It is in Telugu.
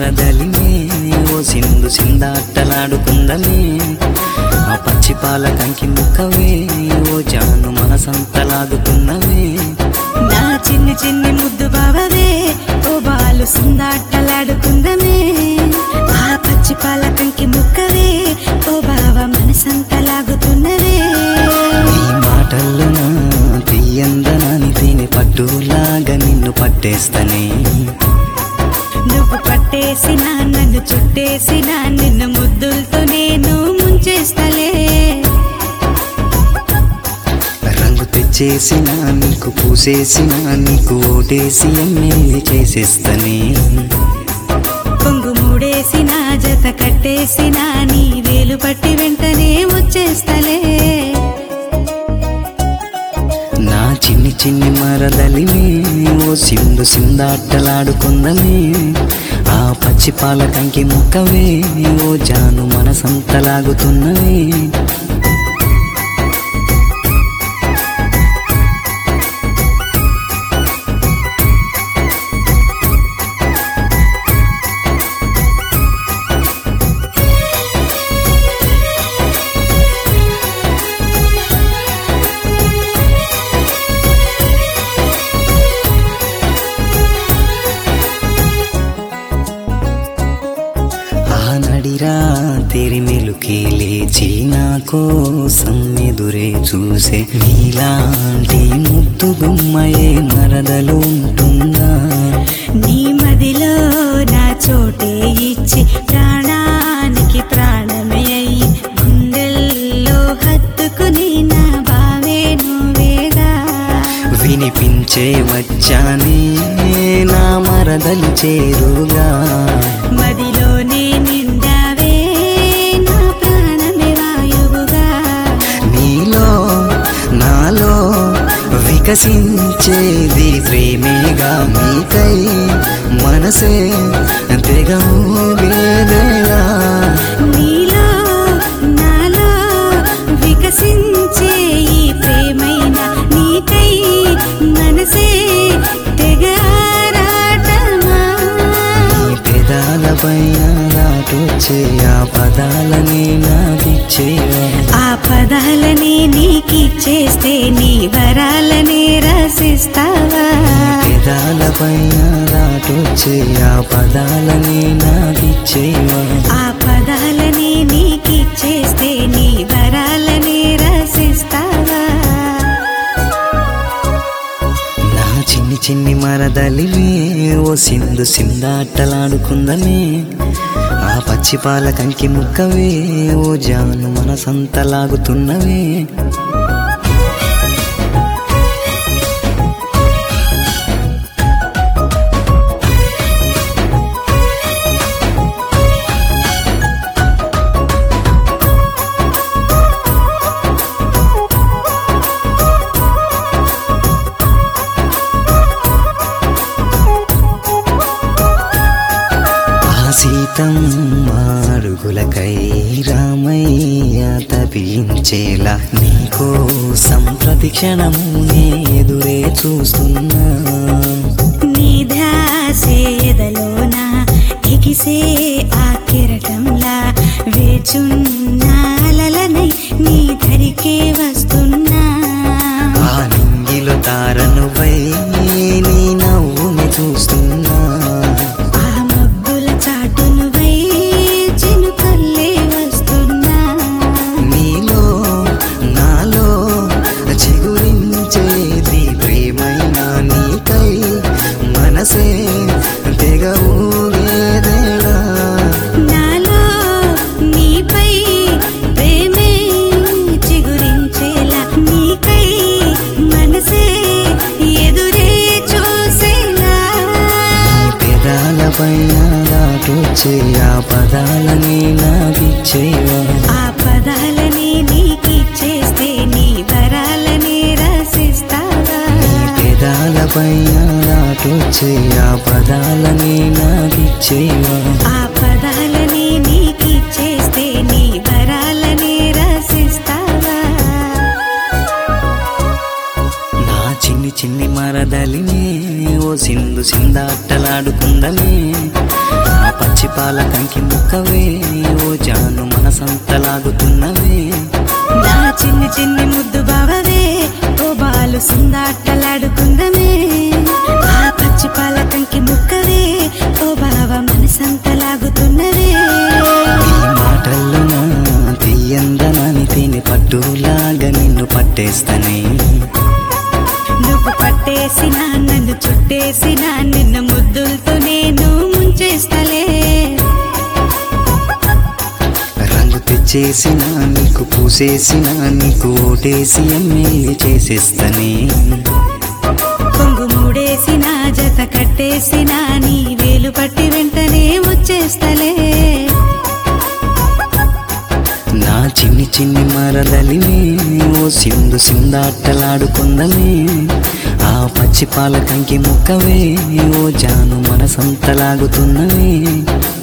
మరదలిమే ఓ సింధు సిందాటలాడుకుందమే ఆ పచ్చి పాల కంకి ముక్కవే ఓ జాను మనసంతలాగుతున్నవే నా చిన్ని చిన్ని ముద్దు బావవే ఓ బాలు సుందాటలాడుకుందమే ఆ పచ్చి పాలకంకి ముక్కవే ఓ బావ మనసంతలాగుతున్నవే నీ మాటల్లోన తీయందనాని తిని పట్టులాగా నిన్ను పట్టేస్తనే నువ్వు పట్టేసిన నన్ను చుట్టేసిన నిన్ను ముద్దులతో నేను ముంచేస్తలే రంగు తెచ్చేసిన నీకు పూసేసిన నీకు ఓటేసి ఎమ్మెల్యే చేసేస్తనే పొంగు మూడేసిన జత కట్టేసిన నీ వేలు పట్టి వెంటనే వచ్చేస్తలే నా చిన్ని చిన్ని మరదలిమే ఓ సింధు సిందాటలాడుకుందమే ఆ పచ్చి పాల కంకి ముక్కవే ఓ జాను మనసంతలాగుతున్నవే ఆ నడిరా తెరి మెలుకే లేచి నా కోసం ఎదురే చూసే నీలాంటి ముద్దు గుమ్మయే మరదలు ఉంటుందా నీ మదిలో నా చోటే ఇచ్చి ప్రాణానికి ప్రాణమే అయ్యి గుండెల్లో హత్తుకుని నా బావే నువ్వేగా వినిపించే వచ్చానే నా మరదలు చేరుగా మదిలోనే నిండావే నా ప్రాణమే వాయువుగా నీలో నాలో వికసించేది ప్రేమేగా నీకై మనసే తెగమూగేదేగా నీలో నాలో వికసించే ఈ ప్రేమైన నీకై మనసే తెగ ఆరాటమా నీ పెదాలపైన నాటొచ్చే ఆ పదాలని నాకిచ్చేవా ఆ పదాలని నీకిచ్చేస్తే నీ వరాలని రసిస్తావా పెదాలపైన నాటొచ్చే ఆ పదాలని నాకిచ్చేవా ఆ పదాలని నీకిచ్చేస్తే నీ వరాలని రసిస్తావా నా చిన్ని చిన్ని మరదలివే ఓ సింధు సిందాటలాడుకుందమే ఆ పచ్చి పాల కంకి ముక్కవే ఓ జాను మనసంతలాగుతున్నవే ఆ సీతమ్మ అడుగులకై రామయ్య తపించేలా నీకోసం ప్రతి క్షణము నే ఎదురే చూస్తున్నా నీ ధ్యాసేదలోన ఎగిసే ఆ కెరటంలా వేచున్నాలనై నీ ధరికే వస్తున్నా ఆ నింగిలో తారనువై నీ నవ్వుని చూస్తున్నా ఆ మబ్బుల చాటునువై చినుకల్లే వస్తున్నా నీలో నాలో చిగురించేది ప్రేమైనా నీకై మనసే తెగ ఊగేదేలా నాలో నీపై ప్రేమే చిగురించేలా నీకై మనసే ఎదురే చూసేలా నీ పెదాలపైన దాటొచ్చే ఆ పదాలని నాకిచ్చేవా ఆ పదాలని నీకిచ్చేస్తే నీ వరాలని రసిస్తావా నీ పెదాలపైన దాటొచ్చే ఆ పదాలని నాకిచ్చేవా ఆ పదాలని నీకిచ్చేస్తే నీ వరాలని రసిస్తావా నా చిన్ని చిన్ని మరదలినే ఓ సింధు సిందాటలాడుకుందమే ఆ పచ్చి పాల కంకి ముక్కవే ఓ జాను మనసంతలాగుతున్నవే నా చిన్ని చిన్ని ముద్దు బావవే ఓ బాలు సుందాటలాడుకుందమే ఆ పచ్చి పాల కంకి ముక్కవే ఓ బావ మనసంతలాగుతున్నవే ఈ మాటల్లో నా తీయందనాని తిని పట్టులాగా నిన్ను పట్టేస్తనే నువ్వు పట్టేసిన నన్ను చుట్టేసిన నిన్న ముద్దులతో నేను ముంచేస్తలే రంగు తెచ్చేసిన నీకు పూసేసిన నీకు ఓటేసి ఎమ్మెల్యే చేసేస్తనే కొంగు మూడేసిన జత కట్టేసిన నీ వేలు పట్టి వెంటనే వచ్చేస్తలే నా చిన్ని చిన్ని మరదలిమే ఓ సింధు సిందాటలాడుకుందమే ఆ పచ్చి పాల కంకి ముక్కవే ఓ జాను మనసంతలాగుతున్నవే